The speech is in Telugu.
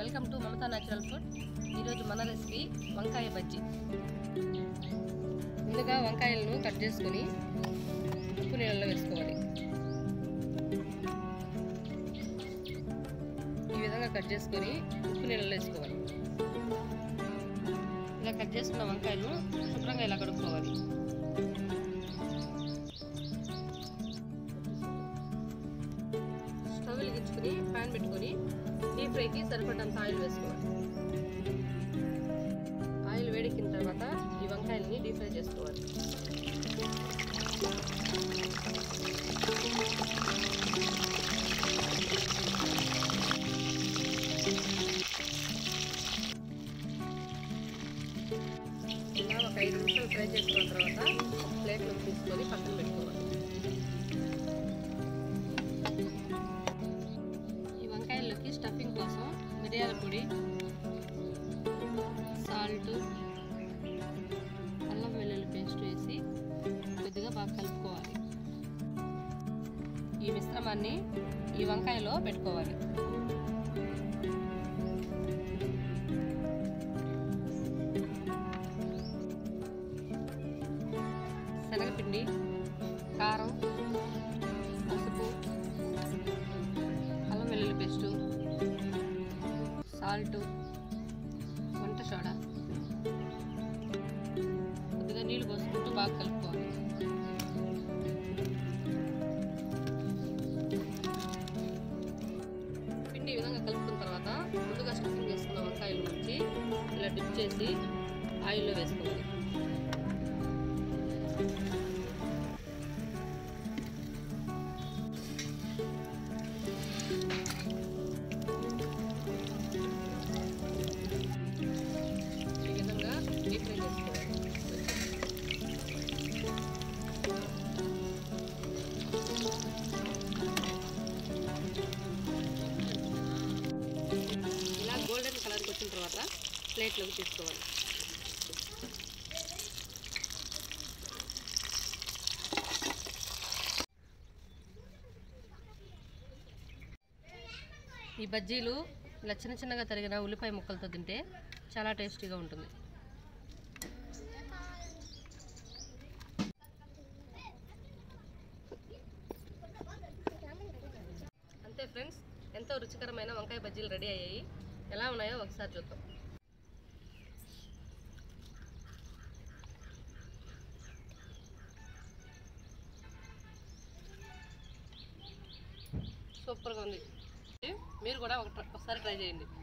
welcome to Mamata natural food ఈరోజు మన రెసిపీ వంకాయ బజ్జీ ముందుగా వంకాయలను కట్ చేసుకొని ఉప్పు నీళ్ళలో వేసుకోవాలి ఈ విధంగా కట్ చేసుకొని ఉప్పు నీళ్ళలో వేసుకోవాలి ఇలా కట్ చేసుకున్న వంకాయలను శుభ్రంగా ఇలా కడుక్కోవాలి స్టవ్ వెలిగించుకుని ప్యాన్ పెట్టుకొని డీప్ ఫ్రైకి సరిపడంత ఆయిల్ వేసుకోవాలి ఆయిల్ వేడెక్కిన తర్వాత ఈ వంకాయలని డీప్ ఫ్రై చేసుకోవాలి ఇలా ఒక ఐదు నిమిషాలు ఫ్రై చేసుకున్న తర్వాత ప్లేట్లో తీసుకొని పక్కన పెట్టుకోవాలి ఈ వంకాయల్లోకి స్టఫింగ్ కోసం మిరియాల పొడి సాల్ట్ అల్లం వెల్లుల్లి పేస్ట్ వేసి కొద్దిగా బాగా కలుపుకోవాలి ఈ మిశ్రమాన్ని ఈ వంకాయలో పెట్టుకోవాలి శనగపిండి కారం పసుపు అల్లం వెల్లుల్లి పేస్టు సాల్ట్ వంట సోడా కొద్దిగా నీళ్ళు పోసుకుంటూ బాగా కలుపుకోవాలి పిండి ఈ విధంగా కలుపుకున్న తర్వాత ముందుగా స్టఫింగ్ చేసుకున్న వంకాయలు నుంచి ఇలా డిప్ చేసి ఆయిల్లో వేసుకోవాలి ఈ విధంగా డీప్ ఫ్రై చేసుకోవాలి ఇలా గోల్డెన్ కలర్కి వచ్చిన తర్వాత ప్లేట్లోకి తీసుకోవాలి ఈ బజ్జీలు ఇలా చిన్న చిన్నగా తరిగిన ఉల్లిపాయ ముక్కలతో తింటే చాలా టేస్టీగా ఉంటుంది అంతే ఫ్రెండ్స్ ఎంతో రుచికరమైన వంకాయ బజ్జీలు రెడీ అయ్యాయి ఎలా ఉన్నాయో ఒకసారి చూద్దాం సూపర్గా ఉంది మీరు కూడా ఒక ఒకసారి ట్రై చేయండి